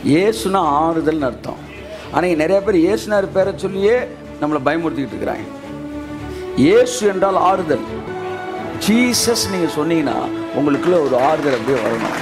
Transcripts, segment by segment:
இயேசுனா ஆறுதல்னு அர்த்தம் ஆனால் நிறைய பேர் இயேசுனார் பேரை சொல்லியே நம்மளை பயமுறுத்திக்கிட்டு இருக்கிறாங்க இயேசு என்றால் ஆறுதல் ஜீசஸ் நீங்கள் சொன்னீங்கன்னா உங்களுக்குள்ள ஒரு ஆறுதல் அப்படியே வரணும்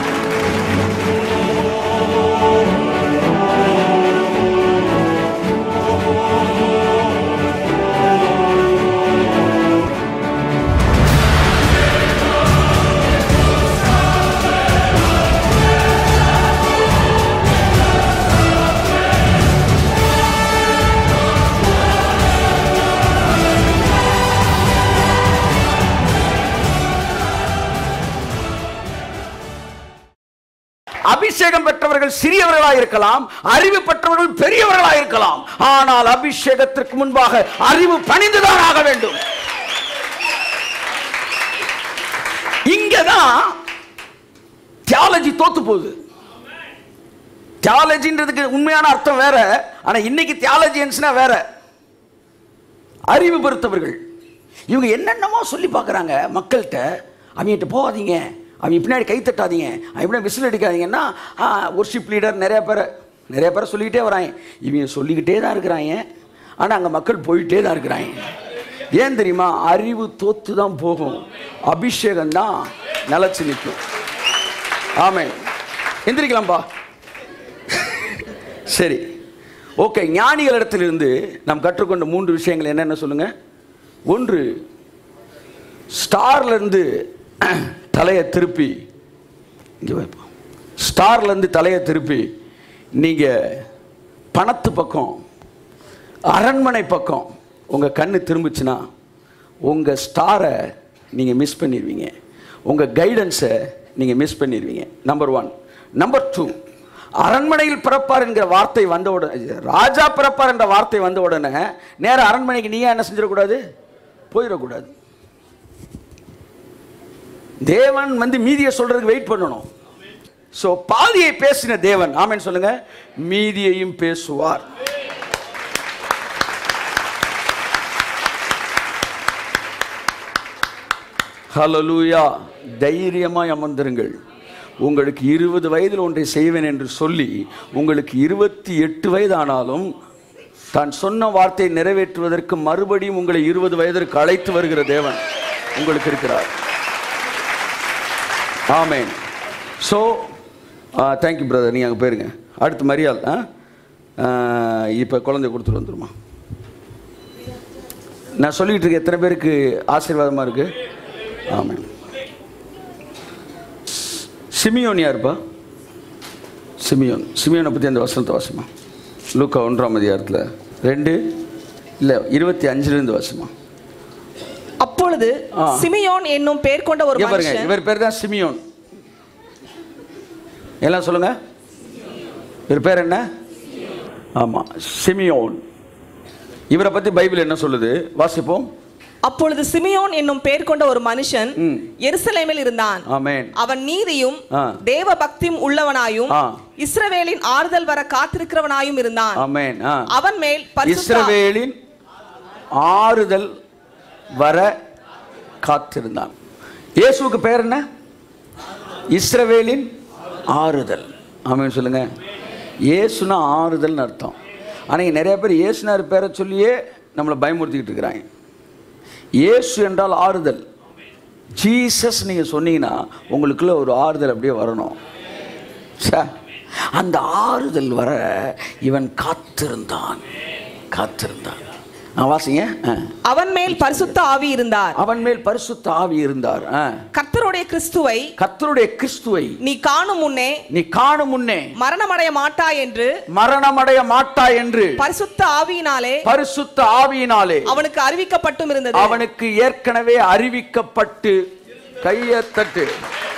அபிஷேகம் பெற்றவர்கள் சிறியவர்களாக இருக்கலாம் அறிவு பெற்றவர்கள் பெரியவர்களாக இருக்கலாம் ஆனால் அபிஷேகத்திற்கு முன்பாக அறிவு பணிந்துதான் ஆக வேண்டும் இங்கதான் தியாலஜி தோத்து போகுது தியாலஜின்றதுக்கு உண்மையான அர்த்தம் வேற ஆனா இன்னைக்கு தியாலஜியன்ஸ்னா வேற அறிவு பெருத்தவர்கள் இவங்க என்னென்னமோ சொல்லி பார்க்குறாங்க மக்கள்கிட்ட அவங்ககிட்ட போகாதீங்க அவங்க பின்னாடி கை தட்டாதீங்க அவங்க பின்னாடி விசில் அடிக்காதீங்கன்னா ஒர்ஷிப் லீடர் நிறைய பேர் நிறைய பேரை சொல்லிக்கிட்டே வராங்க இவங்க சொல்லிக்கிட்டே தான் இருக்கிறாங்க ஆனால் அங்கே மக்கள் போயிட்டே தான் இருக்கிறாங்க ஏன் தெரியுமா அறிவு தோத்து தான் போகும் அபிஷேகம் தான் நிலச்சி நிற்கும் ஆமே எந்திரிக்கலாம்பா சரி ஓகே ஞானிகளிடத்திலிருந்து நாம் கற்றுக்கொண்ட மூன்று விஷயங்கள் என்னென்ன சொல்லுங்க ஒன்று ஸ்டார்ல இருந்து தலையை திருப்பி இங்கே வைப்போம் ஸ்டார்ல இருந்து தலையை திருப்பி நீங்க பணத்து பக்கம் அரண்மனை பக்கம் உங்க கண்ணு திரும்பிச்சுன்னா உங்க ஸ்டாரை நீங்க மிஸ் பண்ணிடுவீங்க உங்க கைடன்ஸை நீங்க மிஸ் பண்ணிடுவீங்க நம்பர் ஒன் நம்பர் டூ அரண்மனையில் பிறப்பார் என்கிற வார்த்தை வந்த உடனே ராஜா பிறப்பார் என்ற வார்த்தை வந்த உடனே நேரா அரண்மனைக்கு நீங்க என்ன செஞ்சிடக்கூடாது போயிடக்கூடாது தேவன் வந்து மீதியை சொல்றதுக்கு வெயிட் பண்ணணும் ஸோ பாதியை பேசின தேவன் ஆமென் சொல்லுங்க மீதியையும் பேசுவார் ஹalleluya தைரியமாய் அமர்ந்திருங்கள் உங்களுக்கு இருபது வயதில் ஒன்றை செய்வேன் என்று சொல்லி உங்களுக்கு இருபத்தி எட்டு வயதானாலும் தான் சொன்ன வார்த்தையை நிறைவேற்றுவதற்கு மறுபடியும் உங்களை இருபது வயதிற்கு அழைத்து வருகிற தேவன் உங்களுக்கு இருக்கிறார் ஆமேன் ஸோ தேங்க்யூ பிரதர் நீங்கள் அங்கே போயிருங்க அடுத்து மரியாள் ஆ இப்போ குழந்தை கொடுத்துட்டு வந்துருமா நான் சொல்லிக்கிட்டு இருக்கேன் எத்தனை பேருக்கு ஆசீர்வாதமாக இருக்கு ஆமாம் சிமியோன் யாருப்பா சிமியோன் சிமியோனை பற்றி அந்த வசனத்தை வாசமா லூக்கா ஒன்றாம் அதிகாரத்தில் ரெண்டு இல்லை இருபத்தி அஞ்சுலேருந்து வாசமா அப்பொழுது ஆ. சிமியோன் என்னும் பேர் கொண்ட ஒரு இங்க பாருங்க மனுஷன் இவர் பேர் தான் சிமியோன் எல்லாம் சொல்லுங்க இவர் பேர் என்ன ஆமா சிமியோன் இவரை பத்தி பைபிள் என்ன சொல்லுது வாசிப்போம் அப்பொழுது சிமியோன் என்னும் பேர் கொண்ட ஒரு மனுஷன் ம். எருசலேமில் இருந்தான் ஆமென் அவன் நீதியும் ஆ. தேவ பக்தியும் உள்ளவனாயும் ஆ. இஸ்ரவேலின் ஆறுதல் வர காத்திருக்கிறவனாயும் இருந்தான் ஆமென் ஆ. அவன் மேல் பரிசுத்த இஸ்ரவேலின் ஆறுதல் வர காத்திருந்தான் இயேசுவுக்கு பேர் என்ன இஸ்ரவேலின் ஆறுதல் ஆமென் சொல்லுங்க இயேசுனா ஆறுதல்னு அர்த்தம் ஆனால் நிறைய பேர் இயேசுனார் பேரை சொல்லியே நம்மளை பயமுறுத்திக்கிட்டு இருக்கிறாங்க இயேசு என்றால் ஆறுதல் ஜீசஸ் நீங்கள் சொன்னீங்கன்னா உங்களுக்குள்ள ஒரு ஆறுதல் அப்படியே வரணும் ச்சே, அந்த ஆறுதல் வர இவன் காத்திருந்தான் காத்திருந்தான் ஆ, வாசிங்க ஆ. அவன் மேல் பரிசுத்த ஆவி இருந்தார் அவன் மேல் பரிசுத்த ஆவி இருந்தார் ஆ. கர்த்தருடைய கிறிஸ்துவை கர்த்தருடைய கிறிஸ்துவை நீ காணும் முன்னே நீ காணும் முன்னே மரணமடைய மாட்டாய் என்று மரணமடைய மாட்டா என்று பரிசுத்த ஆவியினாலே பரிசுத்த ஆவியினாலே அவனுக்கு அறிவிக்கப்பட்டும் இருந்தது அவனுக்கு ஏற்கனவே அறிவிக்கப்பட்டு கையை தட்டு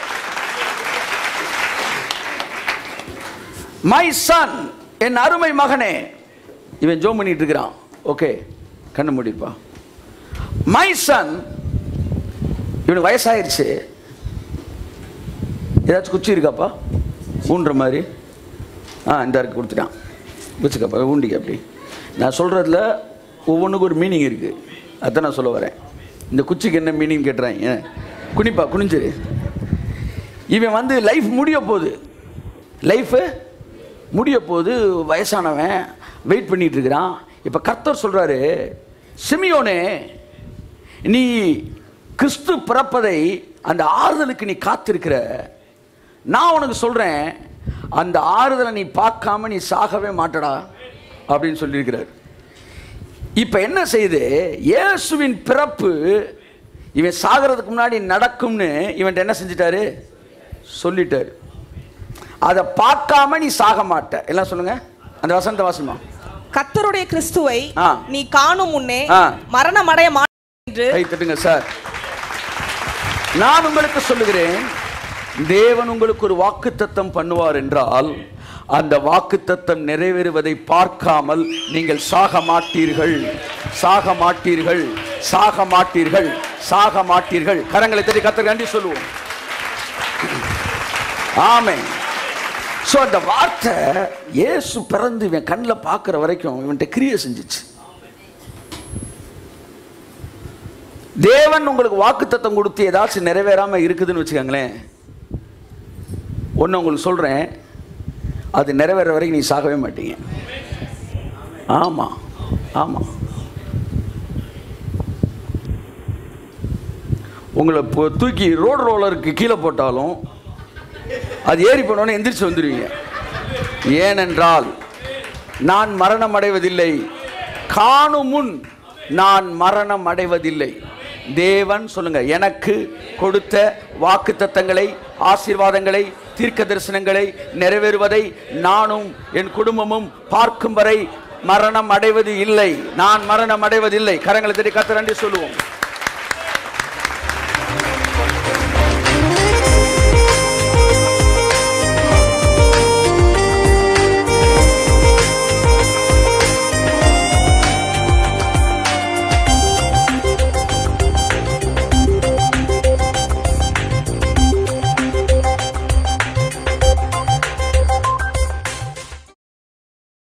மை சன் என் அருமை மகனே இவன் ஜோம் பண்ணிட்டு இருக்கிறான் ஓகே கண்ணு மூடிப்பா மை சன் இவனுக்கு வயசாயிருச்சு ஏதாச்சும் குச்சி இருக்காப்பா ஊன்ற மாதிரி ஆ இந்த இருக்கு கொடுத்துட்டான் வச்சுக்கப்பா ஊண்டிக்க அப்படி நான் சொல்கிறதுல ஒவ்வொன்றுக்கும் ஒரு மீனிங் இருக்குது அதான் நான் சொல்ல வரேன் இந்த குச்சிக்கு என்ன மீனிங் கேட்டுறாங்க குனிப்பா குனிஞ்சிரு இவன் வந்து லைஃப் முடிய போகுது லைஃபு முடிய போது வயசானவன் வெயிட் பண்ணிட்டு இருக்கிறான் இப்போ கர்த்தர் சொல்றாரு சிமியோனே நீ கிறிஸ்து பிறப்பதை அந்த ஆறுதலுக்கு நீ காத்திருக்கிற நான் உனக்கு சொல்றேன் அந்த ஆறுதலை நீ பார்க்காம நீ சாகவே மாட்டடா அப்படின்னு சொல்லியிருக்கிறார் இப்போ என்ன செய்யுது இயேசுவின் பிறப்பு இவன் சாகிறதுக்கு முன்னாடி நடக்கும்னு இவன்ட்ட என்ன செஞ்சிட்டாரு சொல்லிட்டாரு அதை பார்க்காம நீ சாக மாட்ட எல்லாம் சொல்லுங்க அந்த வசந்த வாசமா கர்த்தருடைய கிறிஸ்துவை ஆ. நீ காணும் முன்னே ஆ. மரணம் அடைய மாட்டாய் என்று கை தட்டுங்க சார் நான் உங்களுக்கு சொல்லுகிறேன் தேவன் உங்களுக்கு ஒரு வாக்குத்தத்தம் பண்ணுவார் என்றால் அந்த வாக்குத்தத்தம் நிறைவேறுவதை பார்க்காமல் நீங்கள் சாக மாட்டீர்கள் சாக மாட்டீர்கள் சாக மாட்டீர்கள் சாக மாட்டீர்கள் கரங்களை தட்டி கத்தர் நன்றி சொல்லுவோம் ஆமென் ஸோ அந்த வார்த்தை இயேசு பிறந்து இவன் கண்ணில் பார்க்குற வரைக்கும் இவன்கிட்ட கிரியை செஞ்சுச்சு தேவன் உங்களுக்கு வாக்குத்தத்தம் கொடுத்து ஏதாச்சும் நிறைவேறாம இருக்குதுன்னு வச்சுக்கோங்களேன் ஒன்று உங்களுக்கு சொல்கிறேன் அது நிறைவேற வரைக்கும் நீ சாகவே மாட்டீங்க ஆமாம் ஆமாம் உங்களை இப்போ தூக்கி ரோடு ரோலருக்கு கீழே போட்டாலும் அது ஏறி போனோன்னே எந்திரிச்சு வந்துடுவீங்க ஏனென்றால் நான் மரணம் அடைவதில்லை காணும் முன் நான் மரணம் அடைவதில்லை தேவன் சொல்லுங்க எனக்கு கொடுத்த வாக்கு தத்தங்களை ஆசீர்வாதங்களை தீர்க்க தரிசனங்களை நிறைவேறுவதை நானும் என் குடும்பமும் பார்க்கும் வரை மரணம் அடைவது இல்லை நான் மரணம் அடைவதில்லை கரங்களை தட்டி கத்த நன்றி சொல்லுவோம்